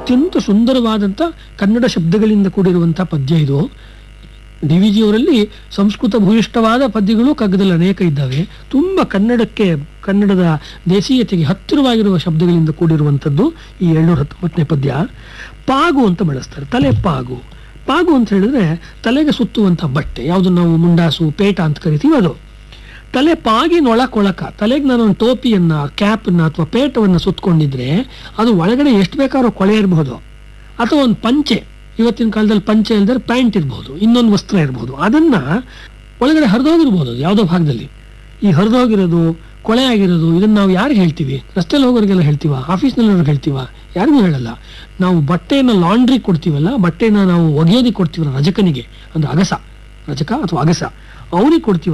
ಅತ್ಯಂತ ಸುಂದರವಾದಂಥ ಕನ್ನಡ ಶಬ್ದಗಳಿಂದ ಕೂಡಿರುವಂಥ ಪದ್ಯ ಇದು ಡಿ ವಿ ಜಿಯವರಲ್ಲಿ ಸಂಸ್ಕೃತ ಭೂಯಿಷ್ಠವಾದ ಪದ್ಯಗಳು ಕಗ್ಗದಲ್ಲಿ ಅನೇಕ ಇದ್ದಾವೆ ತುಂಬ ಕನ್ನಡಕ್ಕೆ ಕನ್ನಡದ ದೇಸೀಯತೆಗೆ ಹತ್ತಿರವಾಗಿರುವ ಶಬ್ದಗಳಿಂದ ಕೂಡಿರುವಂಥದ್ದು ಈ ಏಳ್ನೂರ ಹತ್ತೊಂಬತ್ತನೇ ಪದ್ಯ ಪಾಗು ಅಂತ ಬಳಸ್ತಾರೆ ತಲೆ ಪಾಗು ಪಾಗು ಅಂತ ಹೇಳಿದ್ರೆ ತಲೆಗೆ ಸುತ್ತುವಂಥ ಬಟ್ಟೆ ಯಾವುದು ನಾವು ಮುಂಡಾಸು ಪೇಟ ಅಂತ ಕರಿತೀವಿ ಅದು ತಲೆ ಪಾಗಿ ನೊಳಕೊಳಕ ತಲೆಗೆ ನಾನು ಒಂದು ಟೋಪಿಯನ್ನ ಕ್ಯಾಪನ್ನ ಅಥವಾ ಪೇಟವನ್ನು ಸುತ್ತಕೊಂಡಿದ್ರೆ ಅದು ಒಳಗಡೆ ಎಷ್ಟು ಬೇಕಾದ್ರೂ ಕೊಳೆ ಇರಬಹುದು ಅಥವಾ ಒಂದು ಪಂಚೆ ಇವತ್ತಿನ ಕಾಲದಲ್ಲಿ ಪಂಚೆ ಇಲ್ದರೆ ಪ್ಯಾಂಟ್ ಇರ್ಬೋದು ಇನ್ನೊಂದು ವಸ್ತ್ರ ಇರ್ಬೋದು ಅದನ್ನ ಒಳಗಡೆ ಹರಿದೋಗಿರ್ಬೋದು ಅದು ಯಾವುದೋ ಭಾಗದಲ್ಲಿ ಈ ಹರಿದೋಗಿರೋದು ಕೊಳೆ ಆಗಿರೋದು ಇದನ್ನ ನಾವು ಯಾರಿಗೆ ಹೇಳ್ತೀವಿ ರಸ್ತೆಯಲ್ಲಿ ಹೋಗೋರಿಗೆಲ್ಲ ಹೇಳ್ತೀವ ಆಫೀಸ್ನಲ್ಲಿರೋರಿಗೆ ಹೇಳ್ತೀವ ಯಾರಿಗೂ ಹೇಳಲ್ಲ ನಾವು ಬಟ್ಟೆಯನ್ನು ಲಾಂಡ್ರಿ ಕೊಡ್ತೀವಲ್ಲ ಬಟ್ಟೆನ ನಾವು ಒಗೆಯೋದಿಕ್ಕೆ ಕೊಡ್ತೀವಲ್ಲ ರಜಕನಿಗೆ ಅಂದ್ರೆ ಅಗಸ ರಜಕ ಅಥವಾ ಅಗಸ ಅವನಿಗೆ ಕೊಡ್ತೀವಲ್ಲ